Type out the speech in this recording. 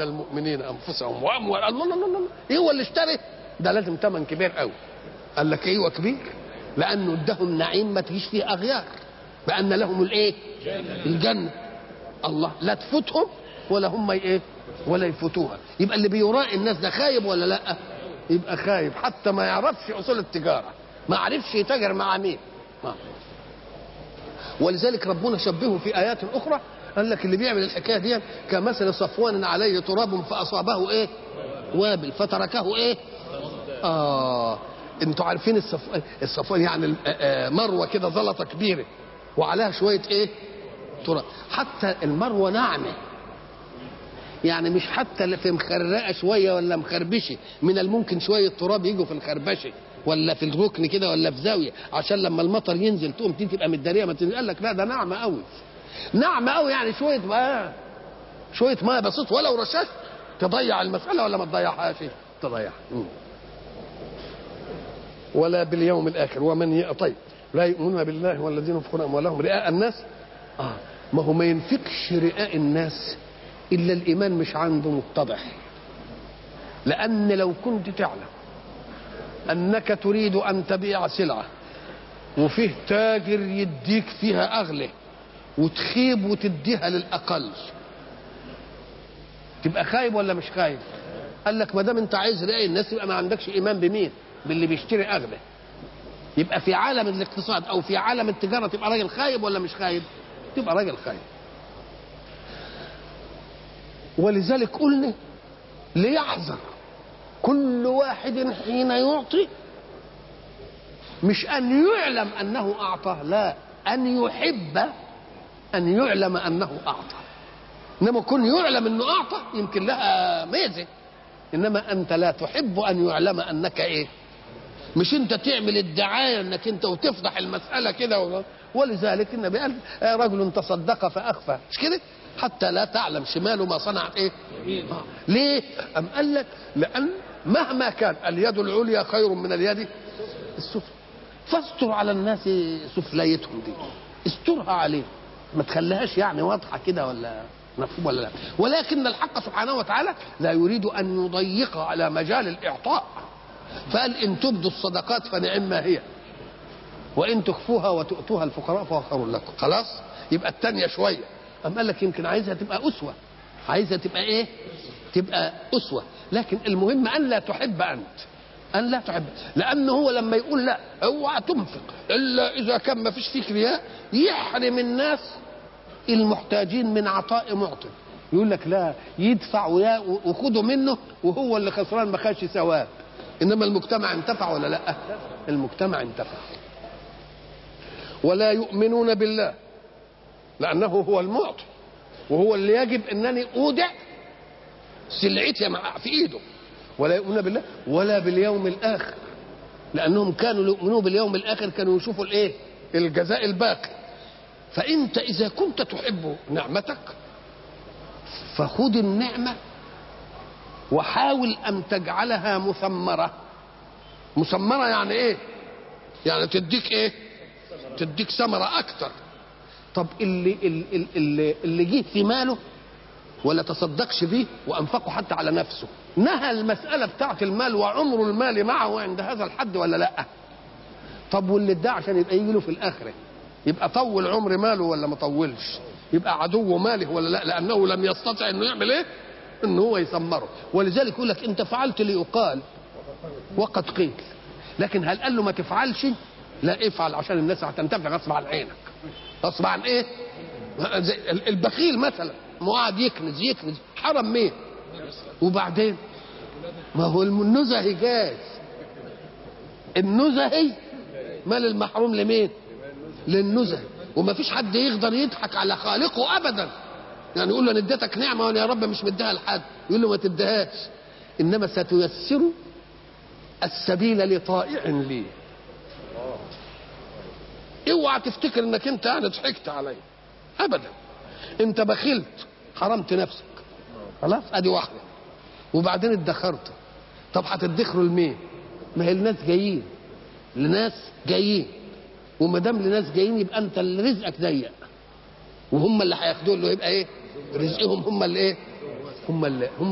المؤمنين انفسهم واموال الله الله الله ايه هو اللي اشتري ده لازم ثمن كبير قوي قال لك ايوه كبير لانه ادهم نعيم ما تجيش فيه اغيار بان لهم الايه الجنه الله لا تفوتهم ولا هم ايه ولا يفوتوها يبقى اللي بيراعي الناس ده خايب ولا لا يبقى خايب حتى ما يعرفش اصول التجاره ما عرفش يتاجر مع مين ما. ولذلك ربنا شبهه في ايات اخرى قال لك اللي بيعمل الحكايه دي كمثل صفوان عليه تراب فاصابه ايه وابل فتركه ايه اه انتوا عارفين الصف... الصفوان يعني مروه كده زلطه كبيره وعليها شويه ايه تراب حتى المروه ناعمه يعني مش حتى في مخرقه شويه ولا مخربشه من الممكن شويه تراب يجوا في الخربشه ولا في الركن كده ولا في زاويه عشان لما المطر ينزل تقوم دي تبقى متداريه ما تنزل قال لك لا ده ناعمه قوي ناعمه قوي يعني شويه بقى شويه ميه بسيط ولو رشاش تضيع المساله ولا ما تضيعهاش تضيعها ولا باليوم الاخر ومن ي... طيب لا يؤمنون بالله والذين ينفقون اموالهم رئاء الناس اه ما هو ما ينفقش رئاء الناس الا الايمان مش عنده متضح لان لو كنت تعلم انك تريد ان تبيع سلعه وفيه تاجر يديك فيها اغلى وتخيب وتديها للاقل تبقى خايب ولا مش خايب قال لك ما دام انت عايز رأي الناس يبقى ما عندكش ايمان بمين باللي بيشتري اغلى يبقى في عالم الاقتصاد او في عالم التجاره تبقى راجل خايب ولا مش خايب تبقى راجل خايب ولذلك قلنا ليحذر كل واحد حين يعطي مش ان يعلم انه اعطى لا ان يحب ان يعلم انه اعطى انما كن يعلم انه اعطى يمكن لها ميزه انما انت لا تحب ان يعلم انك ايه مش انت تعمل الدعايه انك انت وتفضح المساله كده ولذلك النبي قال رجل تصدق فاخفى مش كده حتى لا تعلم شماله ما صنعت ايه آه. ليه ام قال لك لان مهما كان اليد العليا خير من اليد السفلى فاستر على الناس سفليتهم دي استرها عليهم ما تخليهاش يعني واضحه كده ولا مفهوم ولا لا ولكن الحق سبحانه وتعالى لا يريد ان يضيق على مجال الاعطاء فقال ان تبدوا الصدقات فنعم ما هي وان تخفوها وتؤتوها الفقراء فهو خير لكم خلاص يبقى الثانيه شويه أم قال لك يمكن عايزها تبقى أسوة عايزها تبقى إيه تبقى أسوة لكن المهم أن لا تحب أنت أن لا تحب لأنه هو لما يقول لا اوعى تنفق إلا إذا كان ما فيش فيك رياء يحرم الناس المحتاجين من عطاء معطي يقول لك لا يدفع وخده منه وهو اللي خسران ما خدش ثواب انما المجتمع انتفع ولا لا المجتمع انتفع ولا يؤمنون بالله لانه هو المعطي وهو اللي يجب انني اودع سلعتي في ايده ولا يؤمنون بالله ولا باليوم الاخر لانهم كانوا يؤمنون باليوم الاخر كانوا يشوفوا الايه الجزاء الباقي فانت اذا كنت تحب نعمتك فخذ النعمه وحاول ان تجعلها مثمره مثمره يعني ايه يعني تديك ايه تديك ثمره اكتر طب اللي اللي اللي, اللي جه في ماله ولا تصدقش بيه وانفقه حتى على نفسه نهى المساله بتاعت المال وعمر المال معه عند هذا الحد ولا لا طب واللي ادعى عشان يبقى يجي له في الاخره يبقى طول عمر ماله ولا ما طولش يبقى عدو ماله ولا لا لانه لم يستطع انه يعمل ايه ان هو يثمره ولذلك يقول لك انت فعلت ليقال وقد قيل لكن هل قال له ما تفعلش لا افعل عشان الناس هتنتفع غصب عن عينك غصب عن ايه زي البخيل مثلا قاعد يكنز يكنز حرم مين وبعدين ما هو النزهي جاز النزهي مال المحروم لمين للنزهي وما فيش حد يقدر يضحك على خالقه ابدا يعني يقول له انا اديتك نعمه وانا يا رب مش مديها لحد يقول له ما تديهاش انما ستيسر السبيل لطائع لي اوعى تفتكر انك انت يعني ضحكت علي ابدا انت بخلت حرمت نفسك خلاص ادي واحده وبعدين ادخرت طب هتدخروا لمين ما هي الناس جايين لناس جايين وما دام لناس جايين يبقى انت اللي رزقك ضيق وهم اللي هياخدوه اللي يبقى ايه رزقهم هم اللي ايه هم اللي هم